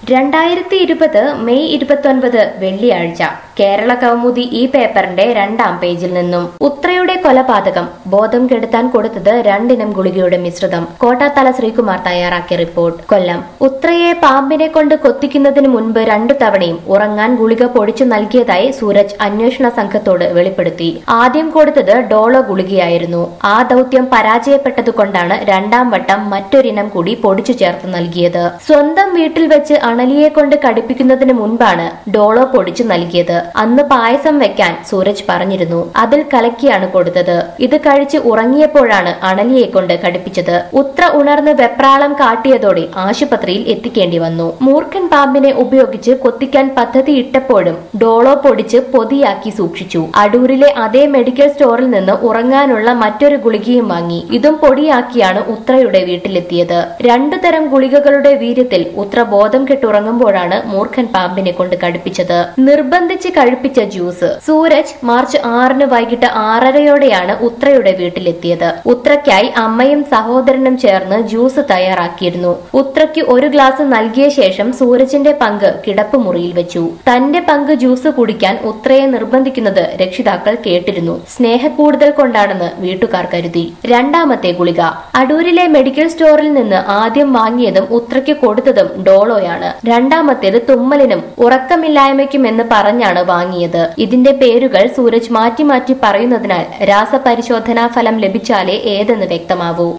രണ്ടായിരത്തി ഇരുപത് മെയ് ഇരുപത്തൊൻപത് വെള്ളിയാഴ്ച കേരള കൗമുദി ഈ പേപ്പറിന്റെ രണ്ടാം പേജിൽ നിന്നും ഉത്രയുടെ കൊലപാതകം ബോധം കെടുത്താൻ കൊടുത്തത് രണ്ടിനം ഗുളികയുടെ മിശ്രിതം കോട്ടാത്തല ശ്രീകുമാർ തയ്യാറാക്കിയ റിപ്പോർട്ട് കൊല്ലം ഉത്രയെ പാമ്പിനെ കൊണ്ട് കൊത്തിക്കുന്നതിന് മുൻപ് രണ്ടു തവണയും ഉറങ്ങാൻ ഗുളിക പൊടിച്ചു നൽകിയതായി സൂരജ് അന്വേഷണ സംഘത്തോട് വെളിപ്പെടുത്തി ആദ്യം കൊടുത്തത് ഡോളോ ഗുളികയായിരുന്നു ആ ദൗത്യം പരാജയപ്പെട്ടതുകൊണ്ടാണ് രണ്ടാം വട്ടം മറ്റൊരിനം കൂടി പൊടിച്ചു ചേർത്ത് നൽകിയത് സ്വന്തം വീട്ടിൽ വെച്ച് അണലിയെ കൊണ്ട് കടിപ്പിക്കുന്നതിന് മുൻപാണ് ഡോളോ പൊടിച്ചു നൽകിയത് അന്ന് പായസം വെക്കാൻ സൂരജ് പറഞ്ഞിരുന്നു അതിൽ കലക്കിയാണ് കൊടുത്തത് ഇത് കഴിച്ച് ഉറങ്ങിയപ്പോഴാണ് അണലിയെ കൊണ്ട് കടിപ്പിച്ചത് ഉത്ര ഉണർന്ന് വെപ്രാളം കാട്ടിയതോടെ ആശുപത്രിയിൽ എത്തിക്കേണ്ടി വന്നു മൂർഖൻ പാമ്പിനെ ഉപയോഗിച്ച് കൊത്തിക്കാൻ പദ്ധതി ഇട്ടപ്പോഴും ഡോളോ പൊടിച്ച് പൊതിയാക്കി സൂക്ഷിച്ചു അടൂരിലെ അതേ മെഡിക്കൽ സ്റ്റോറിൽ നിന്ന് ഉറങ്ങാനുള്ള മറ്റൊരു ഗുളികയും വാങ്ങി ഇതും പൊടിയാക്കിയാണ് ഉത്രയുടെ വീട്ടിലെത്തിയത് രണ്ടു തരം ഗുളികകളുടെ വീര്യത്തിൽ ഉത്ര ബോധം കെട്ടുറങ്ങുമ്പോഴാണ് മൂർഖൻ പാമ്പിനെ കൊണ്ട് കടുപ്പിച്ചത് നിർബന്ധിച്ച് കഴിപ്പിച്ച ജ്യൂസ് സൂരജ് മാർച്ച് ആറിന് വൈകിട്ട് ആറരയോടെയാണ് ഉത്രയുടെ വീട്ടിലെത്തിയത് ഉത്രയ്ക്കായി അമ്മയും സഹോദരനും ചേർന്ന് ജ്യൂസ് തയ്യാറാക്കിയിരുന്നു ഉത്രയ്ക്ക് ഒരു ഗ്ലാസ് നൽകിയ ശേഷം സൂരജിന്റെ പങ്ക് കിടപ്പുമുറിയിൽ വെച്ചു തന്റെ പങ്ക് ജ്യൂസ് കുടിക്കാൻ ഉത്രയെ നിർബന്ധിക്കുന്നത് രക്ഷിതാക്കൾ കേട്ടിരുന്നു സ്നേഹക്കൂടുതൽ കൊണ്ടാണെന്ന് വീട്ടുകാർ കരുതി രണ്ടാമത്തെ ഗുളിക അടൂരിലെ മെഡിക്കൽ സ്റ്റോറിൽ നിന്ന് ആദ്യം വാങ്ങിയതും ഉത്രയ്ക്ക് കൊടുത്തതും ഡോളോയാണ് രണ്ടാമത്തേത് തുമ്മലിനും ഉറക്കമില്ലായ്മയ്ക്കും എന്ന് പറഞ്ഞാണ് വാങ്ങിയത് ഇതിന്റെ പേരുകൾ സൂരജ് മാറ്റി മാറ്റി പറയുന്നതിനാൽ രാസപരിശോധനാ ഫലം ലഭിച്ചാലേ ഏതെന്ന് വ്യക്തമാവൂ